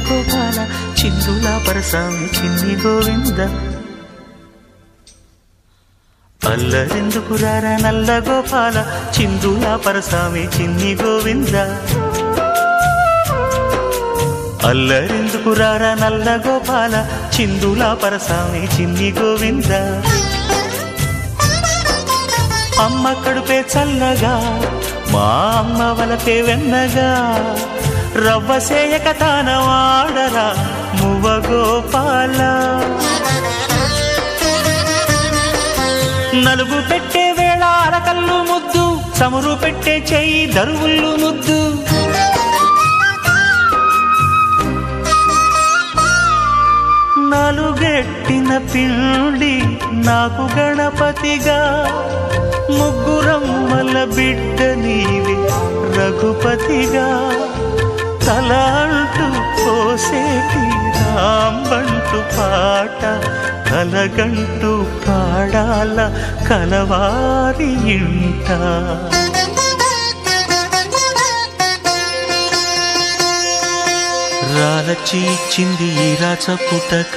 గోపాల చిందుల పరసామి చిన్ని గోవింద అల్లరెందుకు రారా నల్ల గోపాల చిందుల పరసామి చిన్ని గోవింద అల్లరెందుకు రారా నల్ల గోపాల చిందుల పరసామి చిన్ని గోవింద అమ్మ కడుపే చల్లగా మా అమ్మ వలపే వెన్నగా రవ్వ సేయక తాన వాడరా మువ్వ గోపాల నలుగు పెట్టే వేళ అరకల్లు ముద్దు చమురు పెట్టే చెయ్యి దరువుళ్ళు ముద్దు నలుగెట్టిన పిండి నాకు గణపతిగా ముగ్గురమ్మల బిడ్డ నీవి రఘుపతిగా తల అంటూ పోసేటి రాంబంటు పాట కలగంటూ పాడాల కలవారి ఇంట రాలచి ఇచ్చింది ఈ రాచ పుటక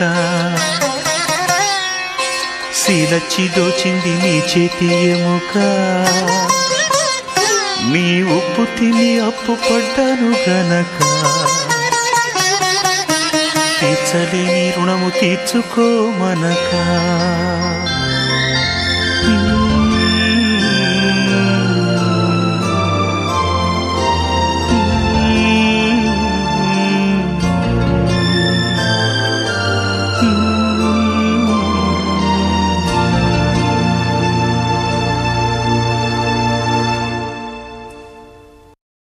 శీలచ్చి దోచింది నీ చేతి ఎముక నీ ఉప్పు తిని అప్పు పడ్డాను గనక తీర్చలేని రుణము తీర్చుకోమనక